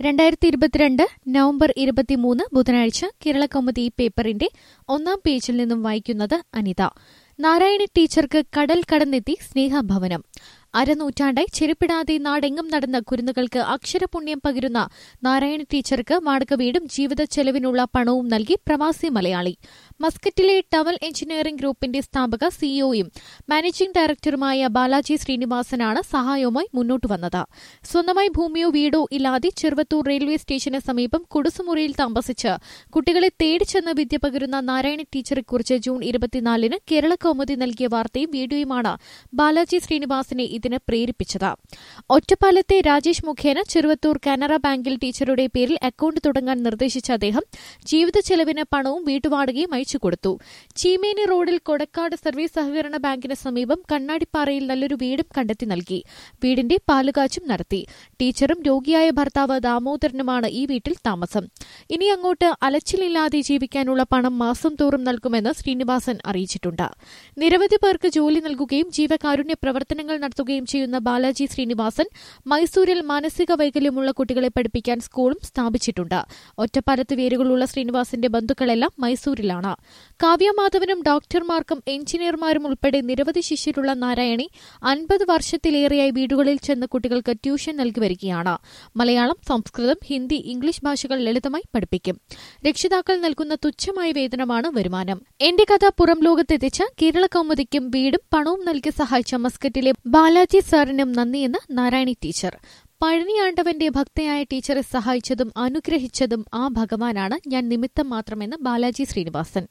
രണ്ടായിരത്തി ഇരുപത്തിരണ്ട് നവംബർ ഇരുപത്തിമൂന്ന് ബുധനാഴ്ച കേരള കൗമുദി പേപ്പറിന്റെ ഒന്നാം പേജിൽ നിന്നും വായിക്കുന്നത് അനിത നാരായണി ടീച്ചർക്ക് കടൽ കടന്നെത്തി സ്നേഹഭവനം അരനൂറ്റാണ്ടായി ചെരുപ്പിടാതെ നാടെങ്ങും നടന്ന കുരുന്നുകൾക്ക് അക്ഷരപുണ്യം പകരുന്ന നാരായണി ടീച്ചർക്ക് വാടക വീടും ജീവിത ചെലവിനുള്ള പണവും നൽകി പ്രവാസി മലയാളി മസ്കറ്റിലെ ടവൽ എഞ്ചിനീയറിംഗ് ഗ്രൂപ്പിന്റെ സ്ഥാപക സിഇഒയും മാനേജിംഗ് ഡയറക്ടറുമായ ബാലാജി ശ്രീനിവാസനാണ് സഹായവുമായി മുന്നോട്ട് വന്നത് സ്വന്തമായി ഭൂമിയോ വീടോ ഇല്ലാതെ ചെറുവത്തൂർ റെയിൽവേ സ്റ്റേഷന് സമീപം കുടുസുമുറിയിൽ താമസിച്ച് കുട്ടികളെ തേടിച്ചെന്ന് വിദ്യ പകരുന്ന നാരായണി ടീച്ചറെക്കുറിച്ച് ജൂൺ ഇരുപത്തിനാലിന് കേരള കൗമുദി നൽകിയ വാർത്തയും വീഡിയോയുമാണ് ബാലാജി ശ്രീനിവാസനെ ഇതിന് പ്രേരിപ്പിച്ചത് ഒറ്റപ്പാലത്തെ രാജേഷ് മുഖേന ചെറുവത്തൂർ കാനറ ബാങ്കിൽ ടീച്ചറുടെ പേരിൽ അക്കൌണ്ട് തുടങ്ങാൻ നിർദ്ദേശിച്ച അദ്ദേഹം ജീവിത ചെലവിന് പണവും വീട്ടുവാടകയും അയച്ചു കൊടുത്തു ചീമേനി റോഡിൽ കൊടക്കാട് സർവീസ് സഹകരണ ബാങ്കിന് സമീപം കണ്ണാടിപ്പാറയിൽ നല്ലൊരു വീടും കണ്ടെത്തി നൽകി വീടിന്റെ പാലുകാച്ചും നടത്തി ടീച്ചറും രോഗിയായ ഭർത്താവ് ദാമോദരനുമാണ് ഈ വീട്ടിൽ താമസം ഇനി അങ്ങോട്ട് അലച്ചിലില്ലാതെ ജീവിക്കാനുള്ള പണം മാസം തോറും നൽകുമെന്ന് ശ്രീനിവാസൻ അറിയിച്ചിട്ടുണ്ട് നിരവധി പേർക്ക് ജോലി നൽകുകയും ജീവകാരുണ്യ പ്രവർത്തനങ്ങൾ നടത്തുകയും ചെയ്യുന്ന ബാലാജി ശ്രീനിവാസൻ മൈസൂരിൽ മാനസിക വൈകല്യമുള്ള കുട്ടികളെ പഠിപ്പിക്കാൻ സ്കൂളും സ്ഥാപിച്ചിട്ടുണ്ട് ഒറ്റപ്പാലത്ത് വേരുകളുള്ള ശ്രീനിവാസന്റെ ബന്ധുക്കളെല്ലാം മൈസൂരിലാണ് കാവ്യമാധവനും ഡോക്ടർമാർക്കും എഞ്ചിനീയർമാരും ഉൾപ്പെടെ നിരവധി ശിഷ്യരുള്ള നാരായണി അൻപത് വർഷത്തിലേറെയായി വീടുകളിൽ ചെന്ന് കുട്ടികൾക്ക് ട്യൂഷൻ നൽകി വരികയാണ് മലയാളം സംസ്കൃതം ഹിന്ദി ഇംഗ്ലീഷ് ഭാഷകൾ ലളിതമായി പഠിപ്പിക്കും രക്ഷിതാക്കൾ നൽകുന്ന തുച്ഛമായ വേതനമാണ് വരുമാനം എന്റെ കഥ പുറം ലോകത്തെത്തിച്ച കേരള കൗമുദിക്കും വീടും പണവും നൽകി സഹായിച്ച മസ്കറ്റിലെ ബാലാജി സാറിനും നന്ദിയെന്ന് നാരായണി ടീച്ചർ പഴനിയാണ്ടവന്റെ ഭക്തയായ ടീച്ചറെ സഹായിച്ചതും അനുഗ്രഹിച്ചതും ആ ഭഗവാനാണ് ഞാൻ നിമിത്തം മാത്രമെന്ന് ബാലാജി ശ്രീനിവാസൻ